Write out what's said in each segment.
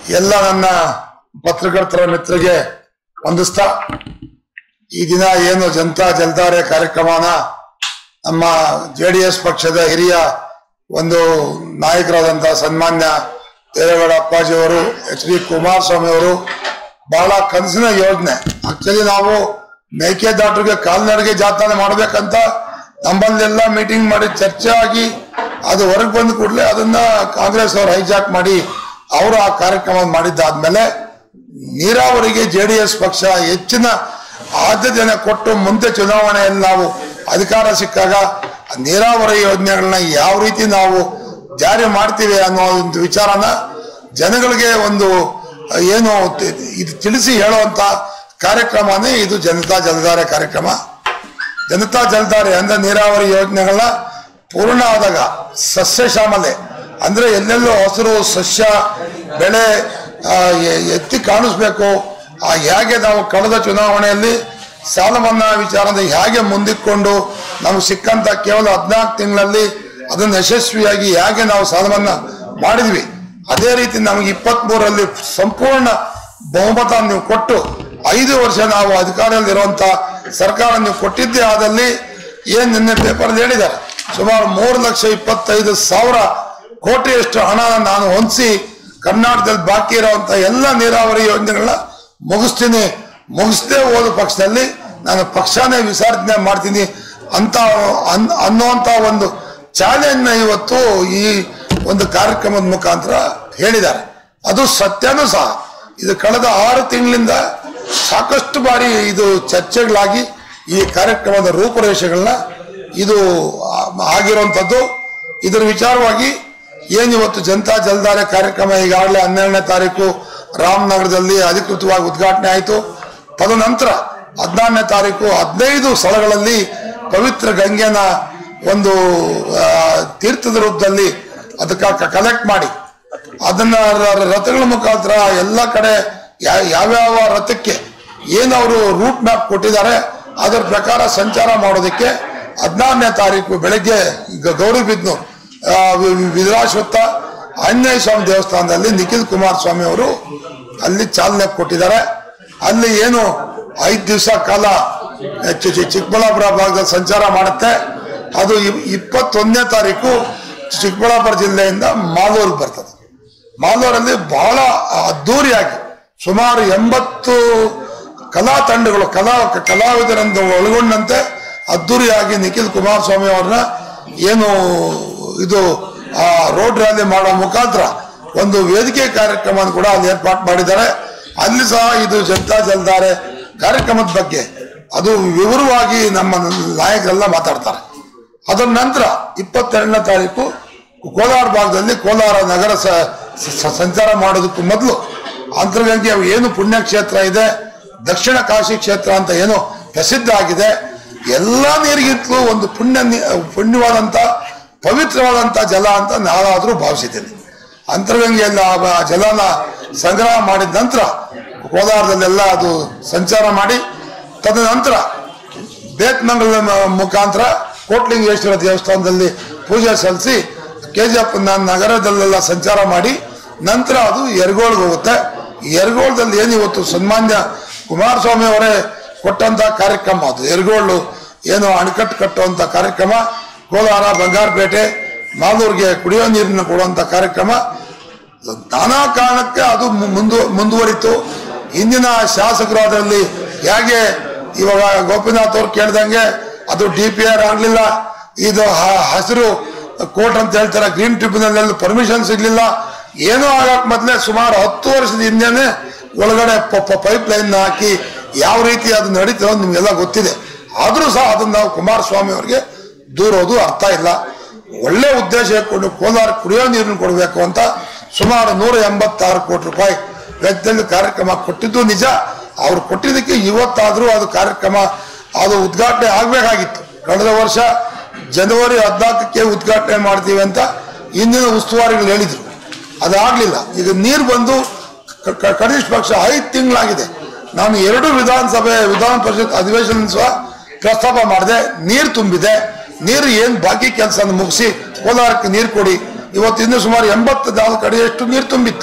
ಎಲ್ಲ ನನ್ನ ಪತ್ರಕರ್ತರ ಮಿತ್ರರಿಗೆ ವಂದಿಸ್ತಾ ಈ ದಿನ ಏನು ಜನತಾ ಜಲ್ದಾರೆ ಕಾರ್ಯಕ್ರಮನ ನಮ್ಮ ಜೆ ಡಿ ಎಸ್ ಪಕ್ಷದ ಹಿರಿಯ ಒಂದು ನಾಯಕರಾದಂಥ ಸನ್ಮಾನ್ಯ ದೇವೇಗೌಡ ಅಪ್ಪಾಜಿ ಅವರು ಎಚ್ ಡಿ ಕುಮಾರಸ್ವಾಮಿ ಅವರು ಬಹಳ ಕನಸಿನ ಯೋಜನೆ ಆಕ್ಚುಲಿ ನಾವು ಮೇಕೆದಾಟರಿಗೆ ಕಾಲ್ನಡಿಗೆ ಜಾಥಾನೆ ಮಾಡ್ಬೇಕಂತ ನಮ್ಮಲ್ಲೆಲ್ಲ ಮೀಟಿಂಗ್ ಮಾಡಿ ಚರ್ಚೆ ಆಗಿ ಅದು ಹೊರಗೆ ಬಂದ ಕೂಡಲೇ ಅದನ್ನ ಕಾಂಗ್ರೆಸ್ ಅವರು ಹೈಜಾಕ್ ಮಾಡಿ ಅವರು ಆ ಕಾರ್ಯಕ್ರಮ ಮಾಡಿದ್ದಾದ್ಮೇಲೆ ನೀರಾವರಿಗೆ ಜೆ ಡಿ ಎಸ್ ಪಕ್ಷ ಹೆಚ್ಚಿನ ಆದ್ಯತೆಯನ್ನು ಕೊಟ್ಟು ಮುಂದೆ ಚುನಾವಣೆಯಲ್ಲಿ ನಾವು ಅಧಿಕಾರ ಸಿಕ್ಕಾಗ ಆ ನೀರಾವರಿ ಯೋಜನೆಗಳನ್ನ ಯಾವ ರೀತಿ ನಾವು ಜಾರಿ ಮಾಡ್ತೀವಿ ಅನ್ನೋ ಒಂದು ವಿಚಾರನ ಜನಗಳಿಗೆ ಒಂದು ಅಹ್, ಏನು ತಿ- ಇದು ತಿಳಿಸಿ ಹೇಳುವಂತ ಕಾರ್ಯಕ್ರಮನೇ ಇದು ಜನತಾ ಜಲಧಾರೆ ಕಾರ್ಯಕ್ರಮ ಜನತಾ ಜಲಧಾರೆ ಅಂದ್ರೆ ನೀರಾವರಿ ಯೋಜನೆಗಳನ್ನ ಪೂರ್ಣ ಆದಾಗ ಸಸ್ಯ ಶ್ಯಾಮಲೆ ಅಂದ್ರೆ ಎಲ್ಲೆಲ್ಲೂ ಹಸಿರು ಸಸ್ಯ ಬೆಳೆ ಆ, ಎ- ಎತ್ತಿ ಕಾಣಿಸ್ಬೇಕು ಆ ಹೇಗೆ ನಾವು ಕಳೆದ ಚುನಾವಣೆಯಲ್ಲಿ ಸಾಲ ಮನ್ನಾ ವಿಚಾರದ ಹೇಗೆ ಮುಂದಿಟ್ಕೊಂಡು ನಮ್ಗೆ ಸಿಕ್ಕಂತ ಕೇವಲ ಹದಿನಾಲ್ಕು ತಿಂಗಳಲ್ಲಿ ಅದನ್ನು ಯಶಸ್ವಿಯಾಗಿ ಹೇಗೆ ನಾವು ಸಾಲ ಮನ್ನಾ ಮಾಡಿದ್ವಿ ಅದೇ ರೀತಿ ನಮಗೆ ಇಪ್ಪತ್ತ್ ಮೂರರಲ್ಲಿ ಸಂಪೂರ್ಣ ಬಹುಮತ ನೀವು ಕೊಟ್ಟು ಐದು ವರ್ಷ ನಾವು ಅಧಿಕಾರದಲ್ಲಿರುವಂತ ಸರ್ಕಾರ ನೀವು ಕೊಟ್ಟಿದ್ದೇ ಆದಲ್ಲಿ ಏನ್ ನಿನ್ನೆ ಪೇಪರ್ ಹೇಳಿದ್ದಾರೆ ಸುಮಾರು ಮೂರು ಲಕ್ಷ ಇಪ್ಪತ್ತೈದು ಸಾವಿರ ಕೋಟಿಯಷ್ಟು ಹಣ ನಾನು ಹೊಂದಿಸಿ ಕರ್ನಾಟಕದಲ್ಲಿ ಬಾಕಿ ಇರುವಂತ ಎಲ್ಲ ನೀರಾವರಿ ಯೋಜನೆಗಳನ್ನ ಮುಗಿಸ್ತೀನಿ ಮುಗಿಸದೆ ಹೋದ ಪಕ್ಷದಲ್ಲಿ ನಾನು ಪಕ್ಷನೇ ವಿಸರ್ಜನೆ ಮಾಡ್ತೀನಿ ಅಂತ ಅನ್- ಅನ್ನುವಂತ ಒಂದು ಚಾಲೆಂಜ್ ನ ಇವತ್ತು ಈ ಒಂದು ಕಾರ್ಯಕ್ರಮದ ಮುಖಾಂತರ ಹೇಳಿದ್ದಾರೆ ಅದು ಸತ್ಯನೂ ಸಹ ಇದು ಕಳೆದ ಆರು ತಿಂಗಳಿಂದ ಸಾಕಷ್ಟು ಬಾರಿ ಇದು ಚರ್ಚೆಗಳಾಗಿ ಈ ಕಾರ್ಯಕ್ರಮದ ರೂಪುರೇಷೆಗಳನ್ನ ಇದು ಆ- ಆಗಿರುವಂಥದ್ದು ಇದರ ವಿಚಾರವಾಗಿ ಏನಿವತ್ತು ಜನತಾ ಜಲಧಾರೆ ಕಾರ್ಯಕ್ರಮ ಈಗಾಗಲೇ ಹನ್ನೆರಡನೇ ತಾರೀಕು ರಾಮನಗರದಲ್ಲಿ ಅಧಿಕೃತವಾಗಿ ಉದ್ಘಾಟನೆ ಆಯಿತು ತದನಂತರ ಹದಿನಾರನೇ ತಾರೀಕು ಹದಿನೈದು ಸ್ಥಳಗಳಲ್ಲಿ ಪವಿತ್ರ ಗಂಗೆನ ಒಂದು ಆ, ತೀರ್ಥದ ರೂಪದಲ್ಲಿ ಅದಕ್ಕೆ ಕಲೆಕ್ಟ್ ಮಾಡಿ ಅದನ್ನ ರ- ರಥಗಳ ಮುಖಾಂತರ ಎಲ್ಲ ಕಡೆ ಯಾ- ಯಾವ್ಯಾವ ರಥಕ್ಕೆ ಏನು ಅವರು ರೂಟ್ ಮ್ಯಾಪ್ ಕೊಟ್ಟಿದ್ದಾರೆ ಅದರ ಪ್ರಕಾರ ಸಂಚಾರ ಮಾಡೋದಕ್ಕೆ ಹದಿನಾರನೇ ತಾರೀಕು ಬೆಳಗ್ಗೆ ಗ- ಗೌರಿಬಿದ್ನೂರು ಆ, ವಿ- ವಿ- ವಿಧುರಾಶ್ವತ್ಥ ಆಂಜನೇಯ ಸ್ವಾಮಿ ದೇವಸ್ಥಾನದಲ್ಲಿ ನಿಖಿಲ್ ಕುಮಾರಸ್ವಾಮಿ ಅವರು ಅಲ್ಲಿ ಚಾಲನೆ ಕೊಟ್ಟಿದ್ದಾರೆ ಅಲ್ಲಿ ಏನು ಐದು ದಿವಸ ಕಾಲ ಚಿ- ಚಿ- ಚಿಕ್ಕಬಳ್ಳಾಪುರ ಭಾಗದಲ್ಲಿ ಸಂಚಾರ ಮಾಡುತ್ತೆ ಅದು ಇಪ್- ಇಪ್ಪತ್ತೊಂದನೇ ತಾರೀಕು ಚಿಕ್ಕಬಳ್ಳಾಪುರ ಜಿಲ್ಲೆಯಿಂದ ಮಾಲೂರಿಗೆ ಬರ್ತದೆ ಮಾಲೂರಲ್ಲಿ ಬಹಳ ಅದ್ದೂರಿಯಾಗಿ ಸುಮಾರು ಎಂಬತ್ತು ಕಲಾ ತಂಡಗಳು ಕಲಾ ಕಲಾವಿದರನ್ನು ಒಳಗೊಂಡಂತೆ ಅದ್ದೂರಿಯಾಗಿ ನಿಖಿಲ್ ಕುಮಾರಸ್ವಾಮಿ ಅವ್ರನ್ನ ಏನು ಇದು ಆ ರೋಡ್ ರ್ಯಾಲಿ ಮಾಡೋ ಮುಖಾಂತರ ಒಂದು ವೇದಿಕೆ ಕಾರ್ಯಕ್ರಮ ಕೂಡ ಅಲ್ಲಿ ಏರ್ಪಾಟ್ ಮಾಡಿದ್ದಾರೆ ಅಲ್ಲಿ ಸಹ ಇದು ಜನತಾ ಜಲಧಾರೆ ಕಾರ್ಯಕ್ರಮದ ಬಗ್ಗೆ ಅದು ವಿವರವಾಗಿ ನಮ್ಮ ನಾಯಕರೆಲ್ಲ ಮಾತಾಡ್ತಾರೆ ಅದರ ನಂತರ ಇಪ್ಪತ್ತೆರಡನೇ ತಾರೀಕು ಕೋಲಾರ ಭಾಗದಲ್ಲಿ ಕೋಲಾರ ನಗರ ಸ- ಸ- ಸಂಚಾರ ಮಾಡೋದಕ್ಕೂ ಮೊದಲು ಅಂತರ್ಗಂಗೆ ಏನು ಪುಣ್ಯಕ್ಷೇತ್ರ ಇದೆ ದಕ್ಷಿಣ ಕಾಶಿ ಕ್ಷೇತ್ರ ಅಂತ ಏನು ಪ್ರಸಿದ್ಧ ಆಗಿದೆ ಎಲ್ಲ ನೀರಿಗಿಂತಲೂ ಒಂದು ಪುಣ್ಯ ನೀ- ಪುಣ್ಯವಾದಂಥ ಪವಿತ್ರವಾದಂಥ ಜಲ ಅಂತ ನಾನಾದರೂ ಭಾವಿಸಿದ್ದೇನೆ ಅಂತರ್ಗಂಗೆಯಲ್ಲಿ ಆ ಬ- ಜಲನ ಸಂಗ್ರಹ ಮಾಡಿದ ನಂತರ ಕೋಲಾರದಲ್ಲೆಲ್ಲ ಅದು ಸಂಚಾರ ಮಾಡಿ ತದನಂತರ ಬೇತ್ಮಂಗಲ ಮ- ಮುಖಾಂತರ ಕೋಟ್ಲಿಂಗೇಶ್ವರ ದೇವಸ್ಥಾನದಲ್ಲಿ ಪೂಜೆ ಸಲ್ಲಿಸಿ ಕೆ ಜಿ ಎಫ್ ನಗರದಲ್ಲೆಲ್ಲ ಸಂಚಾರ ಮಾಡಿ ನಂತರ ಅದು ಯರಗೋಳ್ಗೆ ಹೋಗುತ್ತೆ ಈ ಯರಗೋಳದಲ್ಲಿ ಏನು ಇವತ್ತು ಸನ್ಮಾನ್ಯ ಕುಮಾರಸ್ವಾಮಿ ಅವರೇ ಕೊಟ್ಟಂತ ಕಾರ್ಯಕ್ರಮ ಅದು ಯರಗೋಳು ಏನು ಅಣೆಕಟ್ಟು ಕಟ್ಟುವಂತ ಕಾರ್ಯಕ್ರಮ ಕೋಲಾರ ಬಂಗಾರಪೇಟೆ ಮಾಲೂರಿಗೆ ಕುಡಿಯೋ ನೀರನ್ನು ಕೊಡುವಂತ ಕಾರ್ಯಕ್ರಮ ನಾನಾ ಕಾರಣಕ್ಕೆ ಅದು ಮು- ಮುಂದು ಮುಂದುವರಿತು ಇಂದಿನ ಶಾಸಕರು ಅದರಲ್ಲಿ ಹೇಗೆ ಇವಾಗ ಗೋಪಿನಾಥ್ ಅವ್ರು ಕೇಳ್ದಂಗೆ ಅದು ಡಿ ಪಿ ಆರ್ ಆಗಲಿಲ್ಲ ಇದು ಹ- ಹಸಿರು ಕೋರ್ಟ್ ಅಂತ ಹೇಳ್ತಾರೆ ಗ್ರೀನ್ ಟ್ರಿಬ್ಯುನಲ್ ಪರ್ಮಿಷನ್ ಸಿಗ್ಲಿಲ್ಲ ಏನೋ ಆಗಕ್ ಮೊದಲೇ ಸುಮಾರು ಹತ್ತು ವರ್ಷದ ಹಿಂದೆನೆ ಒಳಗಡೆ ಪೈಪ್ ಲೈನ್ ಹಾಕಿ ಯಾವ ರೀತಿ ಅದು ನಡೀತದೆ ಅಂತ ನಿಮ್ಗೆಲ್ಲ ಗೊತ್ತಿದೆ ಆದ್ರೂ ಸಹ ಅದನ್ನ ನಾವು ಕುಮಾರಸ್ವಾಮಿ ಅವರಿಗೆ ದೂರೋದು ಅರ್ಥ ಇಲ್ಲ ಒಳ್ಳೆ ಉದ್ದೇಶ ಇಟ್ಕೊಂಡು ಕೋಲಾರ ಕುಡಿಯೋ ನೀರನ್ನು ಕೊಡಬೇಕು ಅಂತ ಸುಮಾರು ನೂರ ಎಂಬತ್ತಾರು ಕೋಟಿ ರೂಪಾಯಿ ವೆಚ್ಚದಲ್ಲಿ ಕಾರ್ಯಕ್ರಮ ಕೊಟ್ಟಿದ್ದು ನಿಜ ಅವ್ರು ಕೊಟ್ಟಿದ್ದಕ್ಕೆ ಇವತ್ತಾದ್ರೂ ಅದು ಕಾರ್ಯಕ್ರಮ ಅದು ಉದ್ಘಾಟನೆ ಆಗ್ಬೇಕಾಗಿತ್ತು ಕಳೆದ ವರ್ಷ ಜನವರಿ ಹದಿನಾಲ್ಕಕ್ಕೆ ಉದ್ಘಾಟನೆ ಮಾಡ್ತೀವಿ ಅಂತ ಇಂದಿನ ಉಸ್ತುವಾರಿಗಳು ಹೇಳಿದ್ರು ಅದಾಗ್ಲಿಲ್ಲ ಈಗ ನೀರು ಬಂದು ಕ- ಕ- ಕನಿಷ್ಠ ಪಕ್ಷ ಐದು ತಿಂಗಳಾಗಿದೆ ನಾನು ಎರಡು ವಿಧಾನಸಭೆ ವಿಧಾನ ಪರಿಷತ್ ಅಧಿವೇಶನ ಸಹ ಪ್ರಸ್ತಾಪ ಮಾಡಿದೆ ನೀರು ತುಂಬಿದೆ ನೀರು ಏನ್ ಬಾಕಿ ಕೆಲಸ ಮುಗಿಸಿ ಕೋಲಾರಕ್ಕೆ ನೀರು ಕೊಡಿ ಇವತ್ತು ಇನ್ನು ಸುಮಾರು ಎಂಬತ್ತು ನಾಲ್ಕು ಅಡಿಯಷ್ಟು ನೀರು ತುಂಬಿತ್ತು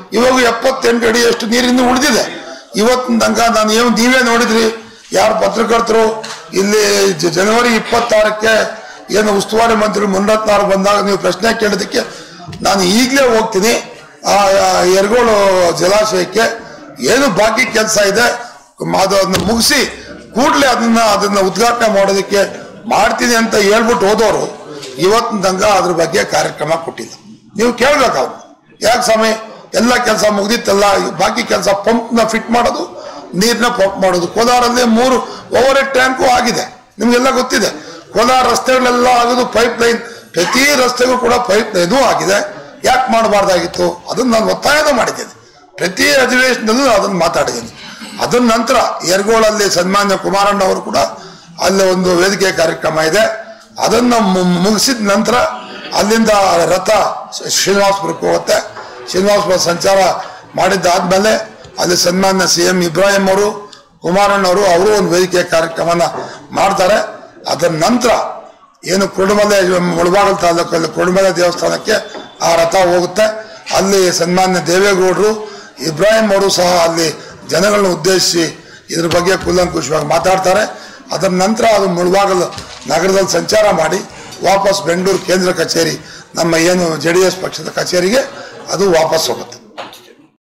ಇವಾಗ ಎಪ್ಪತ್ತೆಂಟು ಅಡಿಯಷ್ಟು ನೀರಿನ್ನು ಉಳಿದಿದೆ ಇವತ್ತಿನ ತನಕ ನಾನು ಏನು ನೀವೇ ನೋಡಿದ್ರಿ ಯಾರು ಪತ್ರಕರ್ತರು ಇಲ್ಲಿ ಜ- ಜನವರಿ ಇಪ್ಪತ್ತಾರಕ್ಕೆ ಏನು ಉಸ್ತುವಾರಿ ಮಂತ್ರಿ ಮುನ್ನತ್ನಾರು ಬಂದಾಗ ನೀವು ಪ್ರಶ್ನೆ ಕೇಳೋದಕ್ಕೆ ನಾನು ಈಗಲೇ ಹೋಗ್ತೀನಿ ಆ ಆ ಯರಗೋಳು ಜಲಾಶಯಕ್ಕೆ ಏನು ಬಾಕಿ ಕೆಲಸ ಇದೆ ಮ- ಅದನ್ನ ಮುಗಿಸಿ ಕೂಡಲೇ ಅದನ್ನ ಅದನ್ನ ಉದ್ಘಾಟನೆ ಮಾಡೋದಕ್ಕೆ ಮಾಡ್ತೀನಿ ಅಂತ ಹೇಳ್ಬಿಟ್ಟು ಹೋದವರು ಇವತ್ತಿನ ತನಕ ಅದ್ರ ಬಗ್ಗೆ ಕಾರ್ಯಕ್ರಮ ಕೊಟ್ಟಿಲ್ಲ ನೀವು ಕೇಳ್ಬೇಕು ಅವ್ರು ಯಾಕೆ ಸ್ವಾಮಿ ಎಲ್ಲ ಕೆಲಸ ಮುಗ್ದಿತ್ತಲ್ಲ ಈ ಬಾಕಿ ಕೆಲಸ ಪಂಪ್ನ ಫಿಟ್ ಮಾಡೋದು ನೀರ್ನ ಪಂಪ್ ಮಾಡೋದು ಕೋಲಾರಲ್ಲಿ ಮೂರು ಓವರ್ ಹೆಡ್ ಟ್ಯಾಂಕು ಆಗಿದೆ ನಿಮ್ಗೆಲ್ಲ ಗೊತ್ತಿದೆ ಕೋಲಾರ ರಸ್ತೆಗಳೆಲ್ಲ ಆಗೋದು ಪೈಪ್ ಲೈನ್ ಪ್ರತಿ ರಸ್ತೆಗೂ ಕೂಡ ಪೈಪ್ ಲೈನು ಆಗಿದೆ ಯಾಕೆ ಮಾಡಬಾರ್ದಾಗಿತ್ತು ಅದನ್ನ ನಾನು ಒತ್ತಾಯನೂ ಮಾಡಿದ್ದೇನೆ ಪ್ರತಿ ಅಧಿವೇಶನದಲ್ಲೂ ಅದನ್ನು ಮಾತಾಡಿದ್ದೀನಿ ಅದರ ನಂತರ ಯರ್ಗೋಳಲ್ಲಿ ಸನ್ಮಾನ್ಯ ಕುಮಾರಣ್ಣ ಅವರು ಕೂಡ ಅಲ್ಲಿ ಒಂದು ವೇದಿಕೆ ಕಾರ್ಯಕ್ರಮ ಇದೆ ಅದನ್ನ ಮು- ಮುಗಿಸಿದ ನಂತರ ಅಲ್ಲಿಂದ ರಥ ಶ್ರೀ- ಶ್ರೀನಿವಾಸಪುರಕ್ಕೆ ಹೋಗುತ್ತೆ ಶ್ರೀನಿವಾಸಪುರ ಸಂಚಾರ ಮಾಡಿದ್ದಾದ್ಮೇಲೆ ಅಲ್ಲಿ ಸನ್ಮಾನ್ಯ ಸಿ ಎಂ ಇಬ್ರಾಹಿಂ ಅವರು ಕುಮಾರಣ್ಣ ಅವರು ಅವರು ಒಂದು ವೇದಿಕೆ ಕಾರ್ಯಕ್ರಮನ ಮಾಡ್ತಾರೆ ಅದರ ನಂತರ ಏನು ಕುರುಡುಮಲೆ ಮುಳಬಾಗಲ್ ತಾಲೂಕಲ್ಲಿ ಕುರುಡುಮಲೆ ದೇವಸ್ಥಾನಕ್ಕೆ ಆ ರಥ ಹೋಗುತ್ತೆ ಅಲ್ಲಿ ಸನ್ಮಾನ್ಯ ದೇವೇಗೌಡರು ಇಬ್ರಾಹಿಂ ಅವರು ಸಹ ಅಲ್ಲಿ ಜನಗಳನ್ನ ಉದ್ದೇಶಿಸಿ ಇದ್ರ ಬಗ್ಗೆ ಕೂಲಂಕುಷವಾಗಿ ಮಾತಾಡ್ತಾರೆ ಅದರ ನಂತರ ಅದು ಮುಳಬಾಗಲ್ ನಗರದಲ್ಲಿ ಸಂಚಾರ ಮಾಡಿ ವಾಪಸ್ ಬೆಂಗಳೂರು ಕೇಂದ್ರ ಕಚೇರಿ ನಮ್ಮ ಏನು ಜೆ ಡಿ ಎಸ್ ಪಕ್ಷದ ಕಚೇರಿಗೆ ಅದು ವಾಪಸ್ ಹೋಗುತ್ತೆ